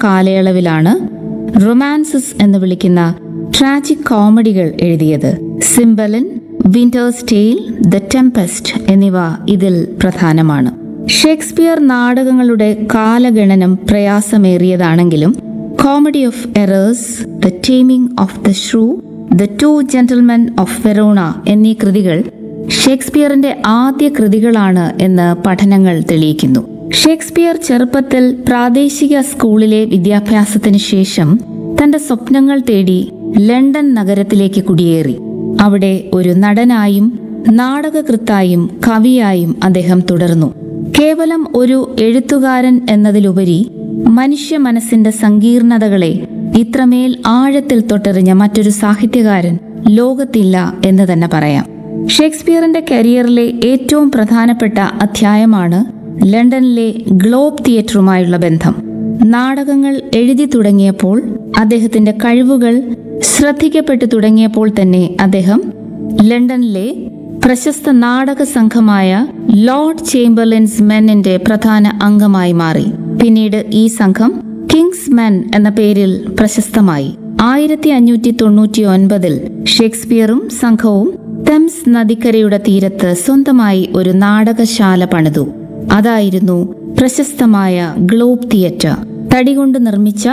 കാലയളവിലാണ് റൊമാൻസസ് എന്ന് വിളിക്കുന്ന ട്രാജിക് കോമഡികൾ എഴുതിയത് Cymbeline winter's tale the tempest എന്നിവ ഇതിൽ പ്രധാനമാണ് ഷേക്സ്പിയർ നാടകങ്ങളുടെ കാലഗണനം പ്രയാസമേറിയതാണെങ്കിലും comedy of errors the taming of the shrew the two gentlemen of Verona എന്നീ കൃതികൾ ഷേക്സ്പിയറിന്റെ ആദ്യ കൃതികളാണ് എന്ന് പഠനങ്ങൾ തെളിയിക്കുന്നു ഷേക്സ്പിയർ ചെറുപ്പത്തിൽ പ്രാദേശിക സ്കൂളിലെ വിദ്യാഭ്യാസത്തിന് ശേഷം തന്റെ സ്വപ്നങ്ങൾ തേടി ലണ്ടൻ നഗരത്തിലേക്ക് കുടിയേറി അവിടെ ഒരു നടനായും നാടകകൃത്തായും കവിയായും അദ്ദേഹം തുടർന്നു കേവലം ഒരു എഴുത്തുകാരൻ എന്നതിലുപരി മനുഷ്യ മനസ്സിന്റെ സങ്കീർണതകളെ ഇത്രമേൽ ആഴത്തിൽ തൊട്ടെറിഞ്ഞ മറ്റൊരു സാഹിത്യകാരൻ ലോകത്തില്ല എന്ന് തന്നെ പറയാം ഷേക്സ്പിയറിന്റെ കരിയറിലെ ഏറ്റവും പ്രധാനപ്പെട്ട അധ്യായമാണ് ലണ്ടനിലെ ഗ്ലോബ് തിയേറ്ററുമായുള്ള ബന്ധം നാടകങ്ങൾ എഴുതി തുടങ്ങിയപ്പോൾ അദ്ദേഹത്തിന്റെ കഴിവുകൾ ശ്രദ്ധിക്കപ്പെട്ടു തുടങ്ങിയപ്പോൾ തന്നെ അദ്ദേഹം ലണ്ടനിലെ പ്രശസ്ത നാടക സംഘമായ ലോർഡ് ചേംബർലിൻസ് മെന്നിന്റെ പ്രധാന അംഗമായി മാറി പിന്നീട് ഈ സംഘം കിങ്സ് മെൻ എന്ന പേരിൽ പ്രശസ്തമായി ആയിരത്തി അഞ്ഞൂറ്റി തൊണ്ണൂറ്റി ഒൻപതിൽ ഷേക്സ്പിയറും സംഘവും തെംസ് നദിക്കരയുടെ തീരത്ത് സ്വന്തമായി ഒരു നാടകശാല പണിതു അതായിരുന്നു പ്രശസ്തമായ ഗ്ലോബ് തിയേറ്റർ തടികൊണ്ട് നിർമ്മിച്ച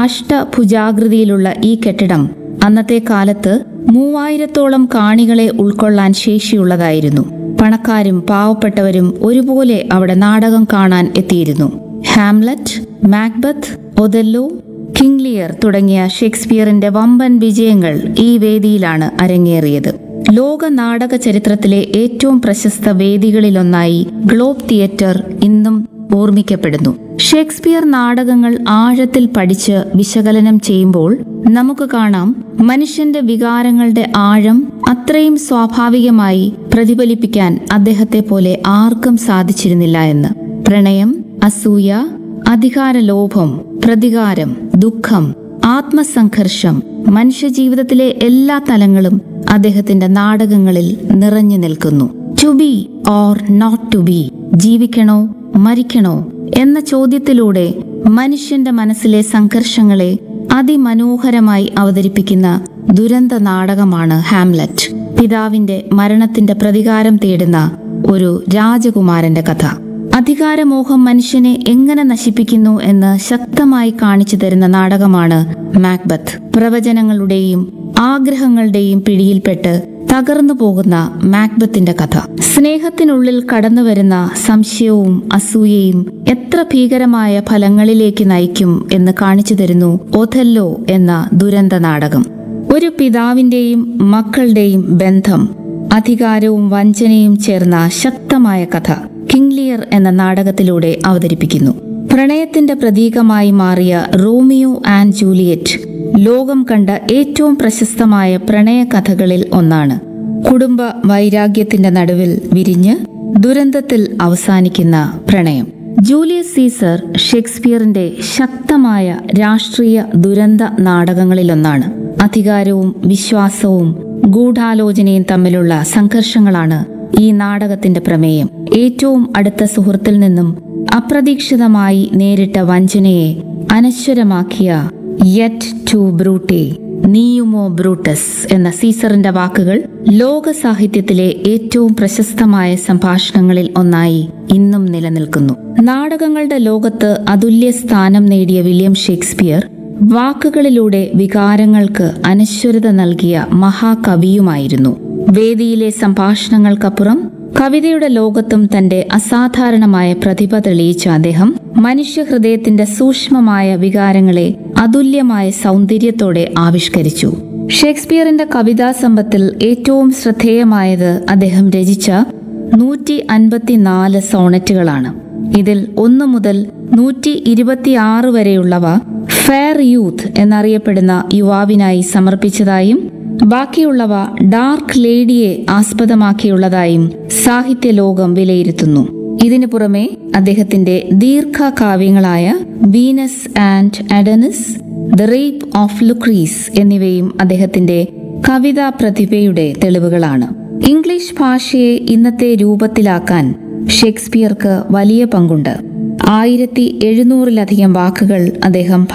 അഷ്ടഭുജാകൃതിയിലുള്ള ഈ കെട്ടിടം അന്നത്തെ കാലത്ത് മൂവായിരത്തോളം കാണികളെ ഉൾക്കൊള്ളാൻ ശേഷിയുള്ളതായിരുന്നു പണക്കാരും പാവപ്പെട്ടവരും ഒരുപോലെ അവിടെ നാടകം കാണാൻ എത്തിയിരുന്നു Hamlet Macbeth Othello King Lear തുടങ്ങിയ ഷേക്സ്പിയറിന്റെ വമ്പൻ വിജയങ്ങൾ ഈ വേദിയിലാണ് അരങ്ങേറിയത് ലോക നാടക ചരിത്രത്തിലെ ഏറ്റവും പ്രശസ്ത വേദികളിലൊന്നായി ഗ്ലോബ് തിയേറ്റർ ഇന്നും ഓർമ്മിക്കപ്പെടുന്നു ഷേക്സ്പിയർ നാടകങ്ങൾ ആഴത്തിൽ പഠിച്ച് വിശകലനം ചെയ്യുമ്പോൾ നമുക്ക് കാണാം മനുഷ്യന്റെ വികാരങ്ങളുടെ ആഴം അത്രയും സ്വാഭാവികമായി പ്രതിഫലിപ്പിക്കാൻ അദ്ദേഹത്തെ പോലെ ആർക്കും സാധിച്ചിരുന്നില്ല എന്ന് പ്രണയം അസൂയ അധികാരലോഭം പ്രതികാരം ദുഃഖം ആത്മസംഘർഷം മനുഷ്യജീവിതത്തിലെ എല്ലാ തലങ്ങളും അദ്ദേഹത്തിന്റെ നാടകങ്ങളിൽ നിറഞ്ഞു നിൽക്കുന്നു to be or not to be ജീവിക്കണോ മരിക്കണോ എന്ന ചോദ്യത്തിലൂടെ മനുഷ്യന്റെ മനസ്സിലെ സംഘർഷങ്ങളെ അതിമനോഹരമായി അവതരിപ്പിക്കുന്ന ദുരന്ത നാടകമാണ് ഹാംലറ്റ് പിതാവിന്റെ മരണത്തിന്റെ പ്രതികാരം തേടുന്ന ഒരു രാജകുമാരന്റെ കഥ അധികാരമോഹം മനുഷ്യനെ എങ്ങനെ നശിപ്പിക്കുന്നു എന്ന് ശക്തമായി കാണിച്ചു തരുന്ന നാടകമാണ് മാക്ബത്ത് പ്രവചനങ്ങളുടെയും ആഗ്രഹങ്ങളുടെയും പിടിയിൽപ്പെട്ട് തകർന്നു പോകുന്ന മാക്ബത്തിന്റെ കഥ സ്നേഹത്തിനുള്ളിൽ കടന്നുവരുന്ന സംശയവും അസൂയയും എത്ര ഭീകരമായ ഫലങ്ങളിലേക്ക് നയിക്കും എന്ന് കാണിച്ചു തരുന്നു ഒഥല്ലോ എന്ന ദുരന്ത നാടകം ഒരു പിതാവിന്റെയും മക്കളുടെയും ബന്ധം അധികാരവും വഞ്ചനയും ചേർന്ന ശക്തമായ കഥ കിങ്ലിയർ എന്ന നാടകത്തിലൂടെ അവതരിപ്പിക്കുന്നു പ്രണയത്തിന്റെ പ്രതീകമായി മാറിയ റോമിയോ ആൻഡ് ജൂലിയറ്റ് ലോകം കണ്ട ഏറ്റവും പ്രശസ്തമായ പ്രണയ കഥകളിൽ ഒന്നാണ് കുടുംബ വൈരാഗ്യത്തിന്റെ നടുവിൽ വിരിഞ്ഞ് ദുരന്തത്തിൽ അവസാനിക്കുന്ന പ്രണയം ജൂലിയസ് സീസർ ഷേക്സ്പിയറിന്റെ ശക്തമായ രാഷ്ട്രീയ ദുരന്ത നാടകങ്ങളിലൊന്നാണ് അധികാരവും വിശ്വാസവും ഗൂഢാലോചനയും തമ്മിലുള്ള സംഘർഷങ്ങളാണ് ഈ നാടകത്തിന്റെ പ്രമേയം ഏറ്റവും അടുത്ത സുഹൃത്തിൽ നിന്നും അപ്രതീക്ഷിതമായി നേരിട്ട വഞ്ചനയെ അനശ്വരമാക്കിയ യെറ്റ് ടു ബ്രൂട്ടെ നീയുമോ ബ്രൂട്ടസ് എന്ന സീസറിന്റെ വാക്കുകൾ ലോക സാഹിത്യത്തിലെ ഏറ്റവും പ്രശസ്തമായ സംഭാഷണങ്ങളിൽ ഒന്നായി ഇന്നും നിലനിൽക്കുന്നു നാടകങ്ങളുടെ ലോകത്ത് അതുല്യ സ്ഥാനം നേടിയ വില്യം ഷേക്സ്പിയർ വാക്കുകളിലൂടെ വികാരങ്ങൾക്ക് അനശ്വരത നൽകിയ മഹാകവിയുമായിരുന്നു വേദിയിലെ സംഭാഷണങ്ങൾക്കപ്പുറം കവിതയുടെ ലോകത്തും തന്റെ അസാധാരണമായ പ്രതിഭ തെളിയിച്ച അദ്ദേഹം മനുഷ്യഹൃദയത്തിന്റെ സൂക്ഷ്മമായ വികാരങ്ങളെ അതുല്യമായ സൗന്ദര്യത്തോടെ ആവിഷ്കരിച്ചു ഷേക്സ്പിയറിന്റെ കവിതാ സമ്പത്തിൽ ഏറ്റവും ശ്രദ്ധേയമായത് അദ്ദേഹം രചിച്ച നൂറ്റി അൻപത്തിനാല് സോണറ്റുകളാണ് ഇതിൽ ഒന്നു മുതൽ നൂറ്റി ഇരുപത്തിയാറ് വരെയുള്ളവ ഫെയർ യൂത്ത് എന്നറിയപ്പെടുന്ന യുവാവിനായി സമർപ്പിച്ചതായും ബാക്കിയുള്ളവ ഡാർക്ക് ലേഡിയെ ആസ്പദമാക്കിയുള്ളതായും സാഹിത്യ ലോകം വിലയിരുത്തുന്നു ഇതിനു പുറമെ അദ്ദേഹത്തിന്റെ ദീർഘകാവ്യങ്ങളായ Venus and Adonis the rape of Lucrece എന്നിവയും അദ്ദേഹത്തിന്റെ കവിതാ പ്രതിഭയുടെ തെളിവുകളാണ് ഇംഗ്ലീഷ് ഭാഷയെ ഇന്നത്തെ രൂപത്തിലാക്കാൻ ഷേക്സ്പിയർക്ക് വലിയ പങ്കുണ്ട് ആയിരത്തി എഴുന്നൂറിലധികം വാക്കുകൾ അദ്ദേഹം